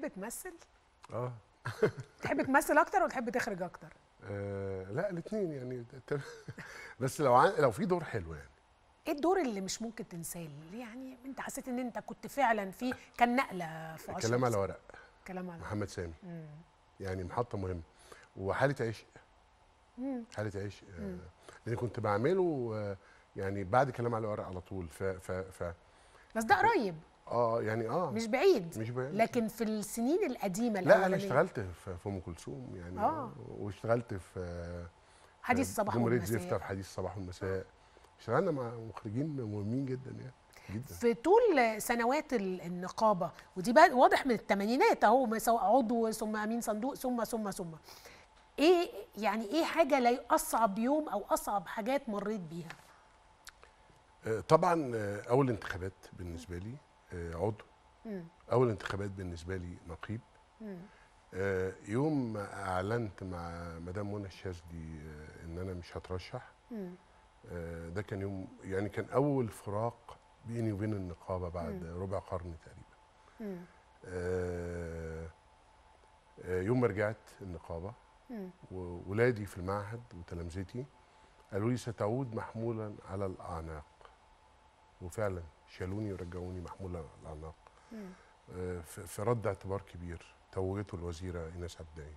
تمثل اه تحب تمثل اكتر ولا تحب تخرج اكتر آه، لا الاثنين يعني ت- بس لو عن... لو في دور حلو يعني ايه الدور اللي مش ممكن تنساه اللي يعني انت حسيت ان انت كنت فعلا فيه كان نقله في عشرة كلام على ورق كلام على محمد سامي يعني محطه مهمه وحاله عشق مم. حاله عشق آه، لان كنت بعمله آه، يعني بعد كلام على ورق على طول ف ف ف بس ده قريب اه يعني اه مش بعيد مش بعيد. لكن في السنين القديمه لا انا الأولانية، اشتغلت في في ام كلثوم يعني آه. واشتغلت في آه، حديث الصباح جمهوريه والمساء. زفته في حديث الصباح والمساء اشتغلنا مع مخرجين مهمين جدا يعني جدا في طول سنوات ال- النقابه ودي بقى واضح من الثمانينات اهو سواء عضو ثم امين صندوق ثم ثم ثم ايه يعني ايه حاجه لا اصعب يوم او اصعب حاجات مريت بيها آه، طبعا آه، اول انتخابات بالنسبه لي آه، عضو مم. اول انتخابات بالنسبه لي نقيب مم. آه، يوم ما اعلنت مع مدام منى الشاذلي آه، ان انا مش هترشح مم. آه، ده كان يوم يعني كان اول فراق بيني وبين النقابه بعد ربع قرن تقريبا مم. آه، آه، يوم ما رجعت النقابه مم. وولادي في المعهد وتلامذتي قالوا لي ستعود محمولا على الاعناق وفعلا شالوني ورجعوني محمولا على الاعناق مم. آه، في في رد اعتبار كبير توجته الوزيره ايناس عبداي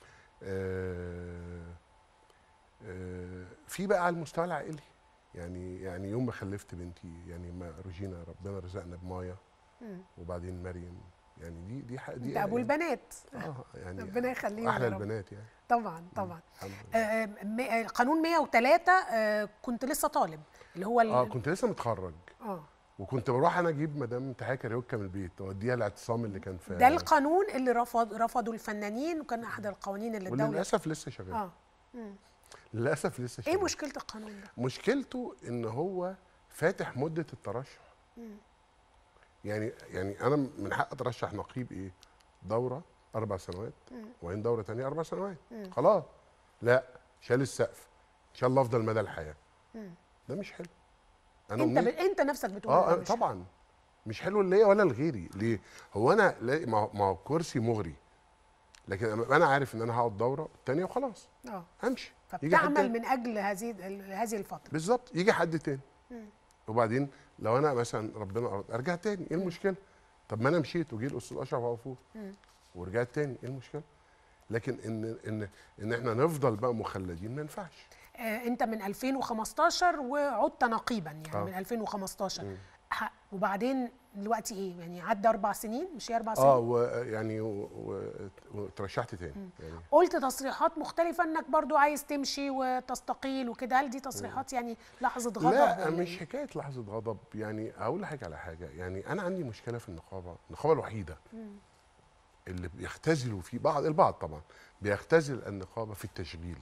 آه، آه، في بقى على المستوى العائلي يعني يعني يوم ما خلفت بنتي يعني ما روجينا ربنا رزقنا بمايا مم. وبعدين مريم يعني دي دي حق دي انت ابو البنات اه يعني ربنا يخليهم احلى يا رب. البنات يعني طبعا طبعا الحمد آه، لله آه، م- آه، قانون 103 آه، كنت لسه طالب اللي هو ال- اه كنت لسه متخرج اه وكنت بروح انا اجيب مدام تحية كاريوكا من البيت اوديها الاعتصام اللي كان في ده القانون اللي رفض رفضوا الفنانين وكان احد القوانين اللي الدوله وللاسف لسه شغال اه مم. للاسف لسه شغال ايه مشكله القانون ده مشكلته ان هو فاتح مده الترشح مم. يعني يعني انا من حق اترشح نقيب ايه دوره اربع سنوات مم. وبعدين دوره تانية اربع سنوات مم. خلاص لا شال السقف ان شاء الله افضل مدى الحياه مم. ده مش حلو انت ب... أمنيتي- انت نفسك بتقول اه ده أنا مش- طبعا مش حلو ليا ولا لغيري ليه هو انا لا ما هو- ما هو كرسي مغري لكن أما انا عارف ان انا هقعد دوره الثانيه وخلاص اه همشي يجي حد فبتعمل تاني. من اجل هذه ال- هذه الفتره بالظبط يجي حد تاني مم. وبعدين لو انا مثلا ربنا أراد ارجع تاني ايه المشكله طب ما انا مشيت وجي الاستاذ اشرف عفور مم. ورجعت تاني ايه المشكله لكن ان ان ان احنا نفضل بقى مخلدين ما ينفعش آه انت من 2015 وعدت نقيبا يعني آه. من 2015 مم. ح- وبعدين دلوقتي ايه يعني عدى اربع سنين مش هي اربع سنين اه ويعني و- و- وترشحت تاني يعني قلت تصريحات مختلفة انك برضو عايز تمشي وتستقيل وكده هل دي تصريحات يعني لحظة غضب لا ولا مش إيه؟ حكايه لحظه غضب يعني اقول لحضرتك على حاجه يعني انا عندي مشكله في النقابه النقابه الوحيده مم. اللي بيختزلوا في بعض البعض طبعا بيختزل النقابه في التشغيل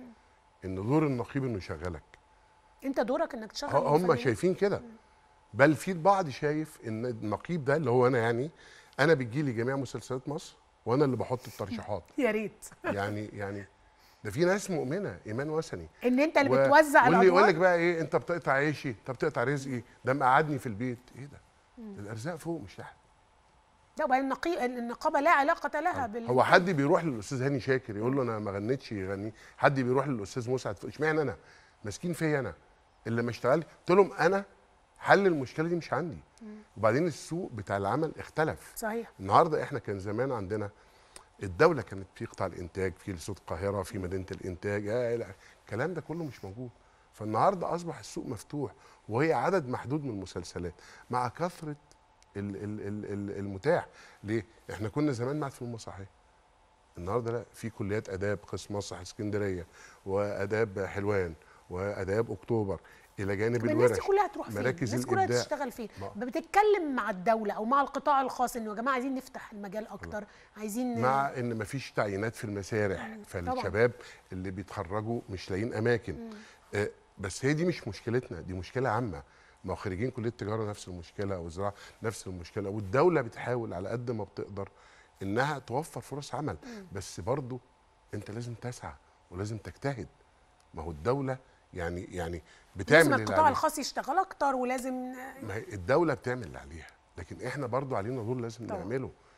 ان دور النقيب انه يشغلك انت دورك انك تشغل ه- هم الفنانين. شايفين كده بل في البعض شايف ان النقيب ده اللي هو انا يعني انا بتجيلي جميع مسلسلات مصر وانا اللي بحط الترشيحات يا ريت يعني يعني ده في ناس مؤمنه ايمان وثني ان انت اللي و- بتوزع واللي يقول لك الادوار بقى ايه انت بتقطع عيشي انت بتقطع رزقي ده مقعدني في البيت ايه ده الارزاق فوق مش تحت لا وبعدين النقي- النقابة لا علاقة لها بال هو حد بيروح للاستاذ هاني شاكر يقول له انا ما غنيتش يغني حد بيروح للاستاذ مسعد ف- اشمعنى انا ماسكين فيا انا اللي ما اشتغل قلت لهم انا حل المشكله دي مش عندي وبعدين السوق بتاع العمل اختلف صحيح النهارده احنا كان زمان عندنا الدوله كانت في قطاع الانتاج في صوت القاهره في مدينه الانتاج آه لا الكلام ده كله مش موجود فالنهارده اصبح السوق مفتوح وهي عدد محدود من المسلسلات مع كثره ال- ال- ال- ال- المتاح ليه احنا كنا زمان مع فنون مسرحيه النهارده لا في كليات اداب قسم مسرح اسكندريه واداب حلوان واداب اكتوبر الى جانب طب الناس دي الورش كلها تروح فين؟ مراكز الناس كلها الإبداع. تشتغل فين؟ ما- بتتكلم مع الدولة أو مع القطاع الخاص إنه يا جماعة عايزين نفتح المجال أكتر عايزين مع ان مفيش تعيينات في المسارح فالشباب اللي بيتخرجوا مش لاقيين اماكن آه، بس هي دي مش مشكلتنا دي مشكله عامه ما هو خريجين كليه التجاره نفس المشكله والزراعه نفس المشكله والدوله بتحاول على قد ما بتقدر انها توفر فرص عمل بس برضو انت لازم تسعى ولازم تجتهد ما هو الدوله يعني يعني بتعمل لازم اللي القطاع عليها. الخاص يشتغل أكتر ولازم ما هي الدوله بتعمل اللي عليها لكن احنا برضو علينا دور لازم طبعا. نعمله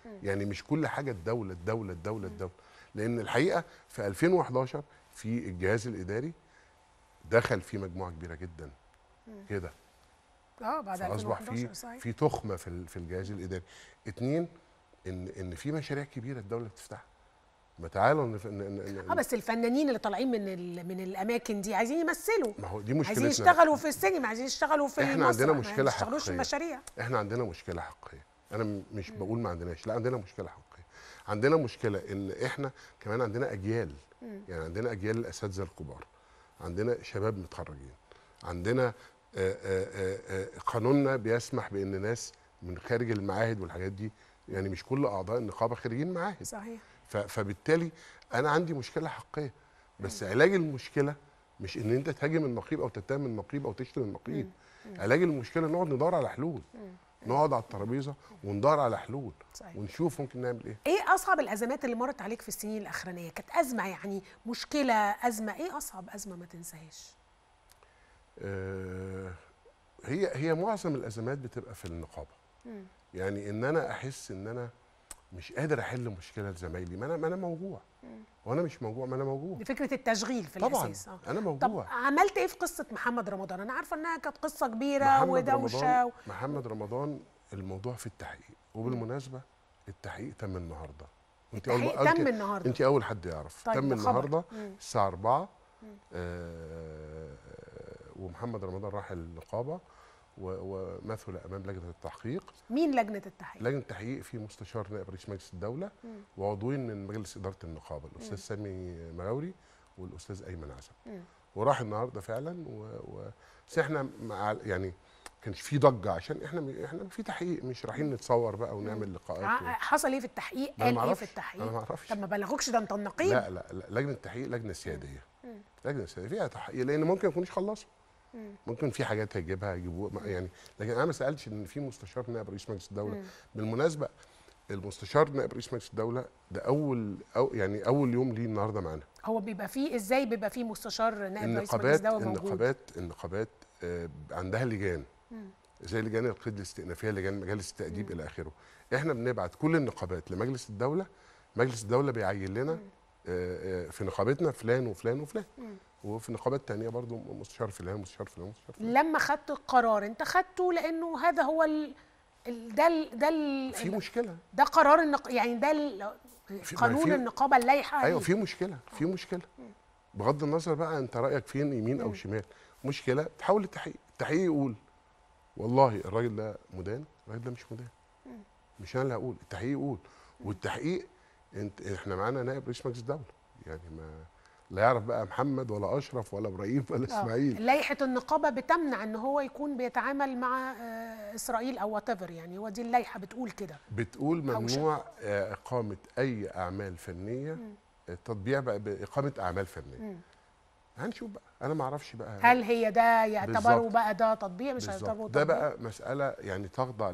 يعني مش كل حاجه الدوله الدوله الدوله الدوله لان الحقيقه في 2011 في الجهاز الاداري دخل فيه مجموعه كبيره جدا كده اه بعد فاصبح 2011 في صحيح في تخمه في ال- في الجهاز الاداري اتنين ان ان في مشاريع كبيره الدوله بتفتحها ما تعالوا ان ان ان اه بس الفنانين اللي طالعين من ال- من الاماكن دي عايزين يمثلوا ما هو دي عايزين مشكلتنا يشتغلوا في السينما عايزين يشتغلوا في إحنا المسرح، عندنا ما مشكلة يشتغلوش في حقيقية. المشاريع احنا عندنا مشكله حقيقيه انا م- مش بقول ما عندناش لا عندنا مشكله حقيقيه عندنا مشكله ان احنا كمان عندنا اجيال يعني عندنا اجيال الاساتذه الكبار عندنا شباب متخرجين عندنا آه، آه، آه، آه، قانوننا بيسمح بان ناس من خارج المعاهد والحاجات دي يعني مش كل اعضاء النقابه خريجين معاهد صحيح ف- فبالتالي انا عندي مشكله حقيقيه بس علاج المشكله مش ان انت تهاجم النقيب او تتهم النقيب او تشتم النقيب علاج المشكله نقعد ندور على حلول نقعد على الترابيزه وندور على حلول صحيح. ونشوف ممكن نعمل ايه ايه اصعب الازمات اللي مرت عليك في السنين الاخرانيه كانت ازمه يعني مشكله ازمه ايه اصعب ازمه ما تنساهاش آه هي هي معظم الازمات بتبقى في النقابه يعني ان انا احس ان انا مش قادر احل مشكله لزمايلي ما انا ما انا موجوع وانا مش موجوع ما انا موجوع دي فكره التشغيل في طبعا الاساس اه انا طب موجوع عملت ايه في قصه محمد رمضان انا عارفه انها كانت قصه كبيره محمد ودوشه رمضان و... محمد رمضان الموضوع في التحقيق وبالمناسبه التحقيق تم النهارده انت التحقيق أول- تم أنت- النهارده انت اول حد يعرف طيب، تم ده خبر. النهارده مم. الساعه 4 آه ومحمد رمضان راح النقابه و- ومثل امام لجنه التحقيق مين لجنه التحقيق لجنه التحقيق في مستشار نائب رئيس مجلس الدوله وعضوين من مجلس اداره النقابه الاستاذ سامي مغاوري والاستاذ ايمن عزب مم. وراح النهارده فعلا و... و... بس احنا مع يعني كانش في ضجه عشان احنا احنا في تحقيق مش رايحين نتصور بقى ونعمل لقاءات ع- و... حصل ايه في التحقيق ما أنا قال ايه معرفش. في التحقيق انا ما اعرفش طب ما بلغوكش ده انت النقيب لا لا لا لجنه التحقيق لجنه سياديه لجنه سياديه فيها تحقيق لان ممكن ما يكونوش خلصوا ممكن في حاجات هيجيبها هيجيبوها ما- يعني لكن انا ما سالتش ان في مستشار نائب رئيس مجلس الدوله بالمناسبه المستشار نائب رئيس مجلس الدوله ده اول أو يعني اول يوم ليه النهارده معانا هو بيبقى فيه ازاي بيبقى فيه مستشار نائب رئيس مجلس النقابات دولة موجود النقابات النقابات آه، عندها لجان زي لجان القيد الاستئنافيه لجان مجالس التاديب الى اخره احنا بنبعت كل النقابات لمجلس الدوله مجلس الدوله بيعين لنا آه، آه، في نقابتنا فلان وفلان وفلان وفي نقابات تانية برضو مستشار فلان مستشار فلان مستشار فلان لما خدت القرار انت خدته لانه هذا هو ال... ال... ده ال... ده ال... في مشكله ده قرار النق... يعني ده ال... في- ما قانون في- النقابه اللائحه ايوه عليه. في مشكله في مشكله بغض النظر بقى انت رايك فين يمين او شمال مشكله تحاول التحقيق التحقيق يقول والله الراجل ده مدان الراجل ده مش مدان مش انا اللي هقول التحقيق يقول والتحقيق انت احنا معانا نائب رئيس مجلس الدوله يعني ما لا يعرف بقى محمد ولا اشرف ولا ابراهيم ولا آه. اسماعيل لائحه النقابه بتمنع ان هو يكون بيتعامل مع آه، اسرائيل او وات يعني هو دي اللائحه بتقول كده بتقول أو شيء. ممنوع آه، اقامه اي اعمال فنيه التطبيع بقى باقامه اعمال فنيه هنشوف بقى انا ما اعرفش بقى هل هي ده يعتبروا بالظبط. بقى ده تطبيع مش هيعتبروا بالظبط ده تطبيع؟ بقى مساله يعني تخضع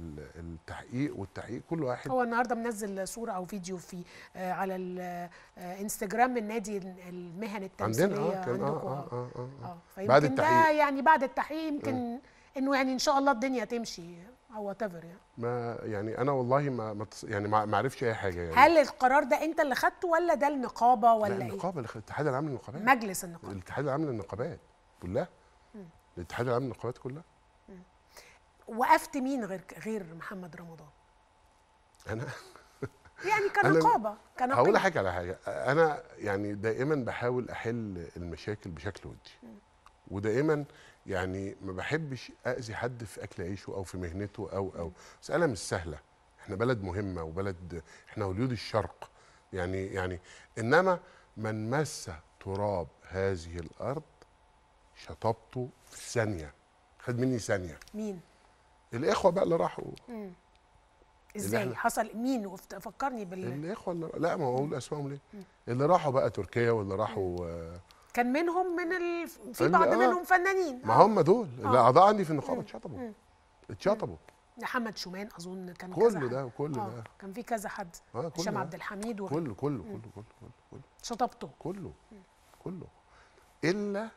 للتحقيق والتحقيق كل واحد هو النهارده منزل صوره او فيديو في آه على الانستجرام من نادي المهن التمثيليه عندنا اه كان عندكم اه اه اه, آه, آه. اه بعد فيمكن ده التحقيق. يعني بعد التحقيق يمكن انه يعني ان شاء الله الدنيا تمشي او وات يعني ما يعني انا والله ما, ما تص- يعني ما ما اعرفش اي حاجه يعني هل القرار ده انت اللي خدته ولا ده النقابه لا ولا ايه؟ النقابه اللي خ- الاتحاد العام للنقابات مجلس النقابه الاتحاد العام للنقابات كلها الاتحاد العام للنقابات كلها وقفت مين غير غير محمد رمضان؟ انا يعني كنقابه هقول كنقابه لحضرتك على حاجه انا يعني دائما بحاول احل المشاكل بشكل ودي ودائما يعني ما بحبش اذي حد في اكل عيشه او في مهنته او او مساله مش سهله احنا بلد مهمه وبلد احنا وليود الشرق يعني يعني انما من مس تراب هذه الارض شطبته في ثانيه خد مني ثانيه مين؟ الاخوه بقى اللي راحوا ازاي إحنا- حصل مين وفت- فكرني بال الاخوه اللي لا ما هو اقول اسمائهم ليه اللي راحوا بقى تركيا واللي راحوا آه، كان منهم من ال... في اللي- بعض آه. منهم فنانين ما آه. هم دول الاعضاء عندي في النقابه اتشطبوا اتشطبوا محمد شومان اظن كان كل كذا ده حد. وكل آه. ده. كان في كذا حد اه كل هشام ده. عبد الحميد و... كله كله كله كله كله كله شطبته كله كله الا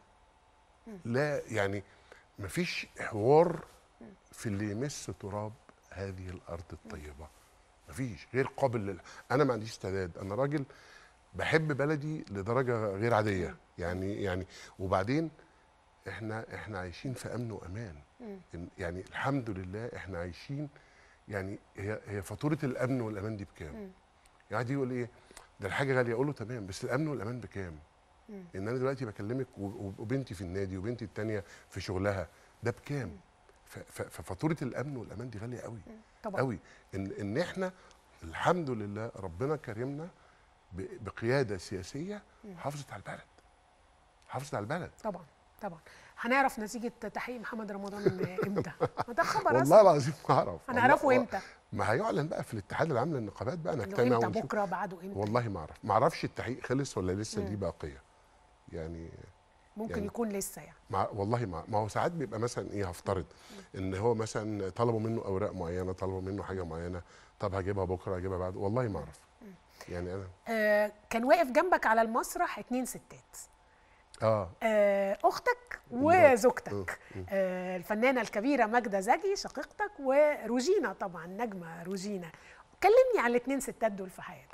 لا يعني مفيش حوار في اللي يمس تراب هذه الارض الطيبه مفيش غير قابل لل... انا ما عنديش استعداد انا راجل بحب بلدي لدرجه غير عاديه يعني يعني وبعدين احنا احنا عايشين في امن وامان إن- يعني الحمد لله احنا عايشين يعني هي هي فاتوره الامن والامان دي بكام؟ يعني دي يقول ايه ده الحاجه غاليه اقول له تمام بس الامن والامان بكام؟ ان انا دلوقتي بكلمك و- و- وبنتي في النادي وبنتي التانيه في شغلها ده بكام؟ ف- ف- ففاتوره الامن والامان دي غاليه قوي طبعا قوي ان ان احنا الحمد لله ربنا كرمنا ب- بقياده سياسيه حافظت على البلد حافظت على البلد طبعا طبعا هنعرف نتيجه تحقيق محمد رمضان امتى ما ده خبر والله أصلاً. العظيم ما اعرف هنعرفه والله- امتى ما هيعلن بقى في الاتحاد العام للنقابات بقى إنه نجتمع امتى ونشوف بكره بعده امتى والله ما اعرف ما اعرفش التحقيق خلص ولا لسه دي باقيه يعني ممكن يعني- يكون لسه يعني مع والله ما ما هو ساعات بيبقى مثلا ايه هفترض ان هو مثلا طلبوا منه اوراق معينه طلبوا منه حاجه معينه طب هجيبها بكره هجيبها بعد والله ما اعرف يعني انا آه كان واقف جنبك على المسرح اتنين ستات اه آه اختك مراتي. وزوجتك آه الفنانه الكبيره ماجده زكي شقيقتك وروجينا طبعا نجمه روجينا كلمني على الاتنين ستات دول في حياتك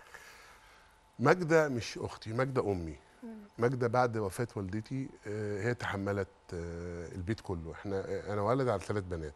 ماجدة مش أختي ماجدة أمي ماجدة بعد وفاة والدتي آه، هي تحملت آه، البيت كله احنا آه، أنا ولد على ثلاث بنات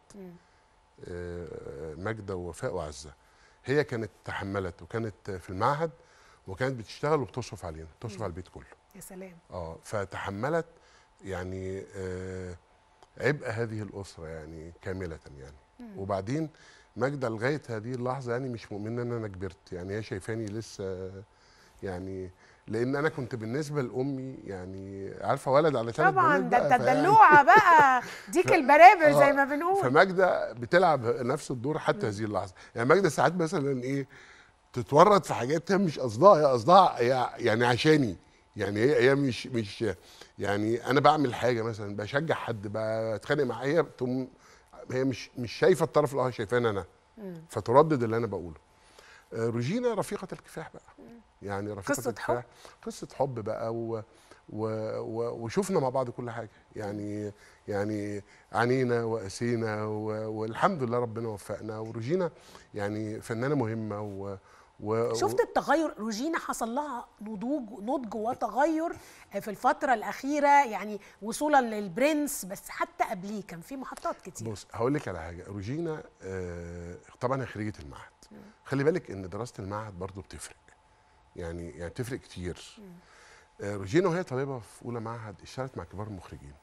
آه، ماجدة ووفاء وعزة هي كانت تحملت وكانت في المعهد وكانت بتشتغل وبتصرف علينا بتصرف على البيت كله يا سلام اه فتحملت يعني آه، عبء هذه الأسرة يعني كاملة يعني وبعدين ماجدة لغاية هذه اللحظة يعني مش مؤمنة إن أنا كبرت يعني هي شايفاني لسه يعني لأن أنا كنت بالنسبة لأمي يعني عارفة ولد على ثلاث طبعا بنات ده بقى انت فيعني- الدلوعه بقى ديك البرابر آه، زي ما بنقول فماجدة بتلعب نفس الدور حتى هذه اللحظة يعني ماجدة ساعات مثلا إيه تتورط في حاجات هي مش قصدها هي قصدها هي يعني عشاني يعني هي هي مش مش يعني انا بعمل حاجه مثلا بشجع حد بتخانق معاه هي تقوم هي مش مش شايفه الطرف الاخر شايفاني انا فتردد اللي انا بقوله آه، روجينا رفيقه الكفاح بقى يعني رفيقه قصة الكفاح قصه حب بقى و و و وشفنا مع بعض كل حاجه يعني يعني عانينا وقسينا و- والحمد لله ربنا وفقنا وروجينا يعني فنانه مهمه و و شفت التغير روجينا حصل لها نضوج نضج وتغير في الفترة الأخيرة يعني وصولا للبرنس بس حتى قبليه كان في محطات كتير بص هقول لك على حاجه روجينا آه طبعا هي خريجه المعهد خلي بالك ان دراسه المعهد برضو بتفرق يعني يعني بتفرق كتير آه روجينا وهي طالبه في اولى معهد اشتغلت مع كبار المخرجين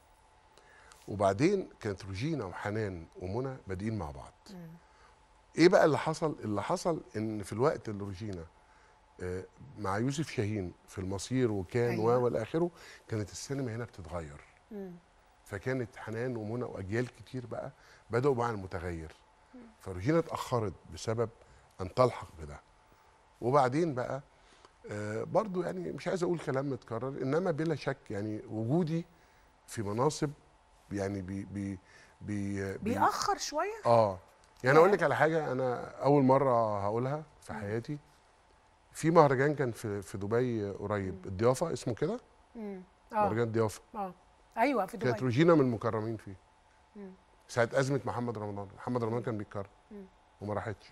وبعدين كانت روجينا وحنان ومنى بادئين مع بعض ايه بقى اللي حصل اللي حصل ان في الوقت اللي روجينا آه، مع يوسف شاهين في المصير وكان أيوة. و والى اخره كانت السينما هنا بتتغير فكانت حنان ومنى واجيال كتير بقى بداوا مع المتغير فروجينا اتاخرت بسبب ان تلحق بده وبعدين بقى آه، برضو يعني مش عايز اقول كلام متكرر انما بلا شك يعني وجودي في مناصب يعني بي بي بي, بي بيأخر شوية اه يعني اقول لك على حاجه انا اول مره هقولها في حياتي في مهرجان كان في في دبي قريب الضيافه اسمه كده اه مهرجان الضيافه اه ايوه في كانت دبي روجينا من المكرمين فيه ساعه ازمه محمد رمضان محمد رمضان كان بيتكرم وما راحتش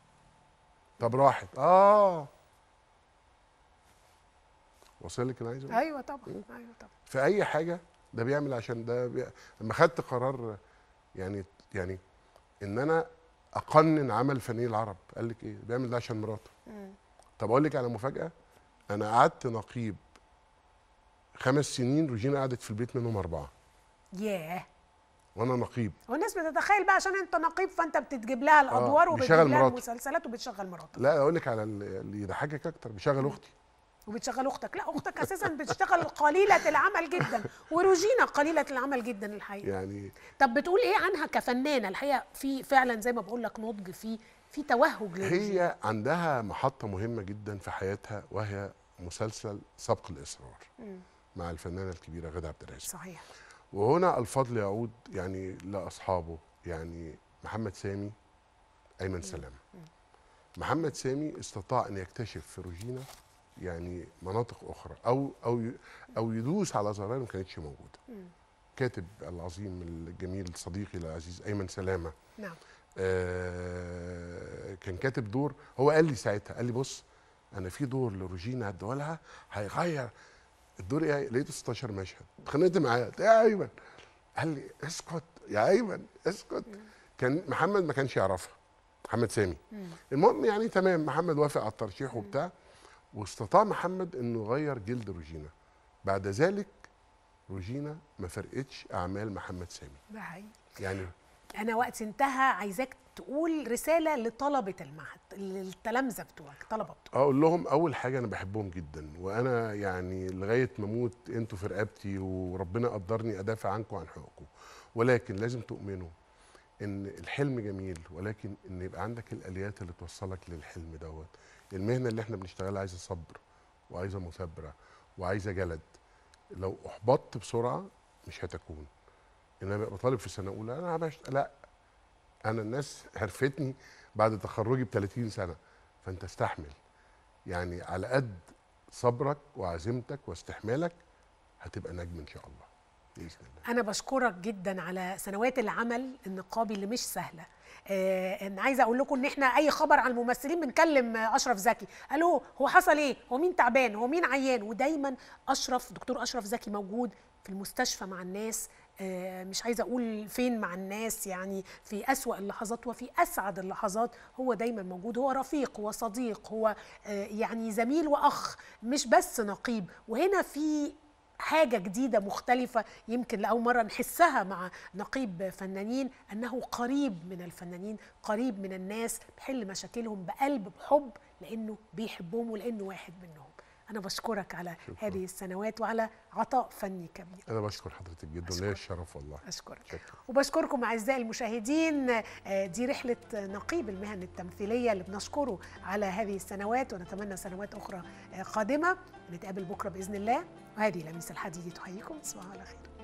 طب راحت اه وصل لك اللي عايز أقوله؟ ايوه طبعا ايوه طبعا في اي حاجه ده بيعمل عشان ده بي... لما خدت قرار يعني يعني ان انا اقنن عمل فني العرب قال لك ايه بيعمل ده عشان مراته طب اقول لك على مفاجاه انا قعدت نقيب خمس سنين روجينا قعدت في البيت منهم اربعه ياه وانا نقيب هو الناس بتتخيل بقى عشان انت نقيب فانت بتجيب لها الادوار وبتجيب بيشغل لها مراته. المسلسلات وبتشغل مراتك لا اقول لك على ال- اللي يضحكك اكتر بيشغل اختي وبتشغل اختك لا اختك اساسا بتشتغل قليله العمل جدا وروجينا قليله العمل جدا الحقيقه يعني طب بتقول ايه عنها كفنانه الحقيقه في فعلا زي ما بقول لك نضج في في توهج لروجينا هي عندها محطه مهمه جدا في حياتها وهي مسلسل سبق الاصرار مع الفنانه الكبيره غاده عبد الرازق صحيح وهنا الفضل يعود يعني لاصحابه يعني محمد سامي ايمن سلامه محمد سامي استطاع ان يكتشف في روجينا يعني مناطق اخرى او او ي- او يدوس على زراير ما كانتش موجوده كاتب العظيم الجميل صديقي العزيز ايمن سلامه نعم آه كان كاتب دور هو قال لي ساعتها قال لي بص انا في دور لروجينا هديهولها هيغير الدور ايه لقيته 16 مشهد اتخانقت معاه يا ايمن قال لي اسكت يا ايمن اسكت كان محمد ما كانش يعرفها محمد سامي المهم يعني تمام محمد وافق على الترشيح وبتاع واستطاع محمد انه يغير جلد روجينا بعد ذلك روجينا ما فرقتش اعمال محمد سامي ده حقيقي يعني انا وقت انتهى عايزاك تقول رساله لطلبه المعهد للتلامذه بتوعك طلبه بتوعك اقول لهم اول حاجه انا بحبهم جدا وانا يعني لغايه ما اموت انتوا في رقبتي وربنا قدرني ادافع عنكم عن حقوقكم ولكن لازم تؤمنوا ان الحلم جميل ولكن ان يبقى عندك الاليات اللي توصلك للحلم دوت المهنه اللي احنا بنشتغلها عايزه صبر وعايزه مثابره وعايزه جلد لو احبطت بسرعه مش هتكون ان انا ابقى طالب في سنه اولى انا بشت... لا انا الناس عرفتني بعد تخرجي ب 30 سنه فانت استحمل يعني على قد صبرك وعزيمتك واستحمالك هتبقى نجم ان شاء الله باذن الله انا بشكرك جدا على سنوات العمل النقابي اللي مش سهله آه انا عايزه اقول لكم ان احنا اي خبر عن الممثلين بنكلم آه، اشرف زكي الو هو حصل ايه هو مين تعبان هو مين عيان ودايما اشرف دكتور اشرف زكي موجود في المستشفى مع الناس آه، مش عايزه اقول فين مع الناس يعني في اسوا اللحظات وفي اسعد اللحظات هو دايما موجود هو رفيق هو صديق هو آه، يعني زميل واخ مش بس نقيب وهنا في حاجه جديده مختلفه يمكن لاول مره نحسها مع نقيب فنانين انه قريب من الفنانين قريب من الناس بيحل مشاكلهم بقلب بحب لانه بيحبهم ولانه واحد منهم انا بشكرك على شكراً. هذه السنوات وعلى عطاء فني كبير انا بشكر حضرتك جدا أشكرك. ليا الشرف والله اشكرك شكرا وبشكركم اعزائي المشاهدين آه، دي رحله نقيب المهن التمثيليه اللي بنشكره على هذه السنوات ونتمنى سنوات اخرى آه، قادمه نتقابل بكره باذن الله وهذه لميس الحديدي تحييكم تصبحوا على خير